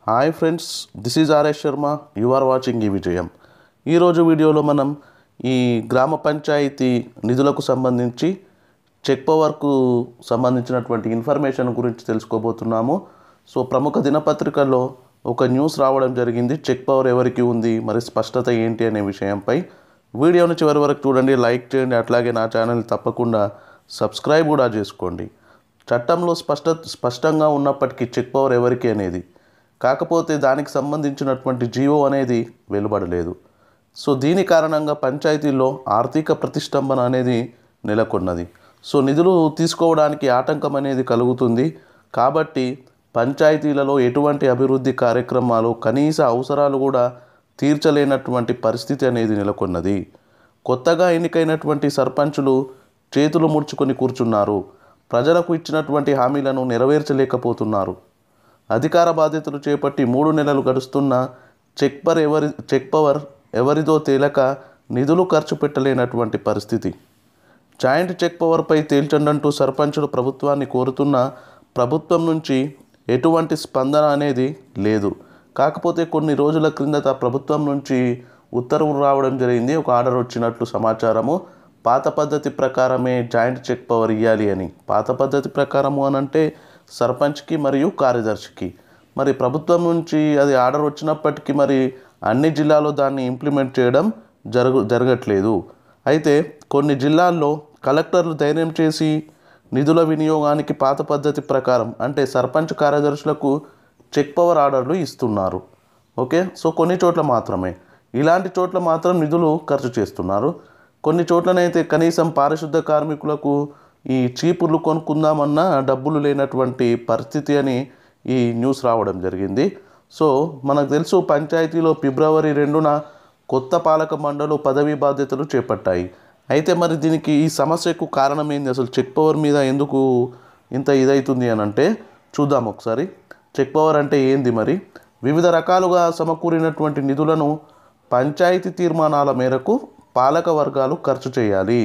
hi friends this is R S Sharma you are watching ఈ విజయం ఈరోజు వీడియోలో మనం ఈ గ్రామ పంచాయతీ నిధులకు సంబంధించి చెక్ పవర్కు సంబంధించినటువంటి ఇన్ఫర్మేషన్ గురించి తెలుసుకోబోతున్నాము సో ప్రముఖ దినపత్రికల్లో ఒక న్యూస్ రావడం జరిగింది చెక్ పవర్ ఎవరికి ఉంది మరి స్పష్టత ఏంటి అనే విషయంపై వీడియోని చివరి వరకు చూడండి లైక్ చేయండి అట్లాగే నా ఛానల్ తప్పకుండా సబ్స్క్రైబ్ కూడా చేసుకోండి చట్టంలో స్పష్ట స్పష్టంగా ఉన్నప్పటికీ చెక్ పవర్ ఎవరికి అనేది కాకపోతే దానికి సంబంధించినటువంటి జీవో అనేది వెలువడలేదు సో దీని కారణంగా పంచాయతీల్లో ఆర్థిక ప్రతిష్టంభన అనేది నెలకొన్నది సో నిధులు తీసుకోవడానికి ఆటంకం అనేది కలుగుతుంది కాబట్టి పంచాయతీలలో ఎటువంటి అభివృద్ధి కార్యక్రమాలు కనీస అవసరాలు కూడా తీర్చలేనటువంటి పరిస్థితి అనేది నెలకొన్నది కొత్తగా ఎన్నికైనటువంటి సర్పంచులు చేతులు ముడుచుకొని కూర్చున్నారు ప్రజలకు ఇచ్చినటువంటి హామీలను నెరవేర్చలేకపోతున్నారు అధికార బాధ్యతలు చేపట్టి మూడు నెలలు గడుస్తున్న చెక్ పర్ ఎవరి చెక్ పవర్ ఎవరిదో తేలక నిధులు ఖర్చు పెట్టలేనటువంటి పరిస్థితి జాయింట్ చెక్ పవర్పై తేల్చండంటూ సర్పంచులు ప్రభుత్వాన్ని కోరుతున్న ప్రభుత్వం నుంచి ఎటువంటి స్పందన అనేది లేదు కాకపోతే కొన్ని రోజుల క్రిందట ప్రభుత్వం నుంచి ఉత్తర్వులు రావడం జరిగింది ఒక ఆర్డర్ వచ్చినట్లు సమాచారము పాత పద్ధతి ప్రకారమే జాయింట్ చెక్ పవర్ ఇవ్వాలి అని పాత పద్ధతి ప్రకారము అని అంటే సర్పంచ్కి మరియు కార్యదర్శికి మరి ప్రభుత్వం నుంచి అది ఆర్డర్ వచ్చినప్పటికీ మరి అన్ని జిల్లాలో దాన్ని ఇంప్లిమెంట్ చేయడం జరుగు జరగట్లేదు అయితే కొన్ని జిల్లాల్లో కలెక్టర్లు ధైర్యం చేసి నిధుల వినియోగానికి పాత పద్ధతి ప్రకారం అంటే సర్పంచ్ కార్యదర్శులకు చెక్ పవర్ ఆర్డర్లు ఇస్తున్నారు ఓకే సో కొన్ని చోట్ల మాత్రమే ఇలాంటి చోట్ల మాత్రం నిధులు ఖర్చు చేస్తున్నారు కొన్ని చోట్లనైతే కనీసం పారిశుద్ధ కార్మికులకు ఈ చీపుర్లు కొనుక్కుందామన్నా డబ్బులు లేనటువంటి పరిస్థితి అని ఈ న్యూస్ రావడం జరిగింది సో మనకు తెలుసు పంచాయతీలో ఫిబ్రవరి రెండున కొత్త పాలక మండలు పదవీ బాధ్యతలు చేపట్టాయి అయితే మరి దీనికి ఈ సమస్యకు కారణం ఏంది అసలు చెక్ పవర్ మీద ఎందుకు ఇంత ఇదవుతుంది అని అంటే చూద్దాం ఒకసారి చెక్ పవర్ అంటే ఏంది మరి వివిధ రకాలుగా సమకూరినటువంటి నిధులను పంచాయతీ తీర్మానాల మేరకు పాలక వర్గాలు ఖర్చు చేయాలి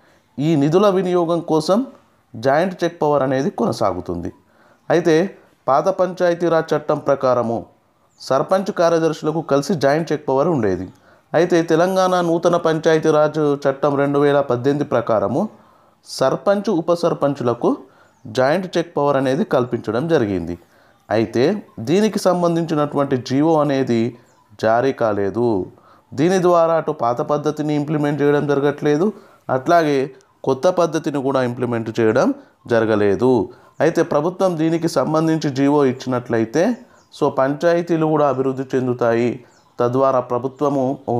ఈ నిధుల వినియోగం కోసం జాయింట్ చెక్ పవర్ అనేది కొనసాగుతుంది అయితే పాత పంచాయతీరాజ్ చట్టం ప్రకారము సర్పంచ్ కార్యదర్శులకు కలిసి జాయింట్ చెక్ పవర్ ఉండేది అయితే తెలంగాణ నూతన పంచాయతీరాజ్ చట్టం రెండు వేల పద్దెనిమిది ప్రకారము సర్పంచ్ ఉప సర్పంచులకు జాయింట్ చెక్ పవర్ అనేది కల్పించడం జరిగింది అయితే దీనికి సంబంధించినటువంటి జీవో అనేది జారీ కాలేదు దీని ద్వారా అటు పాత పద్ధతిని ఇంప్లిమెంట్ చేయడం జరగట్లేదు అట్లాగే కొత్త పద్ధతిని కూడా ఇంప్లిమెంట్ చేయడం జరగలేదు అయితే ప్రభుత్వం దీనికి సంబంధించి జీవో ఇచ్చినట్లయితే సో పంచాయతీలు కూడా అభివృద్ధి చెందుతాయి తద్వారా ప్రభుత్వము ఓ,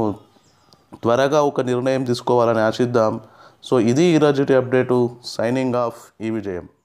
త్వరగా ఒక నిర్ణయం తీసుకోవాలని ఆశిద్దాం సో ఇది ఈరోజుటి అప్డేటు సైనింగ్ ఆఫ్ ఈ విజయం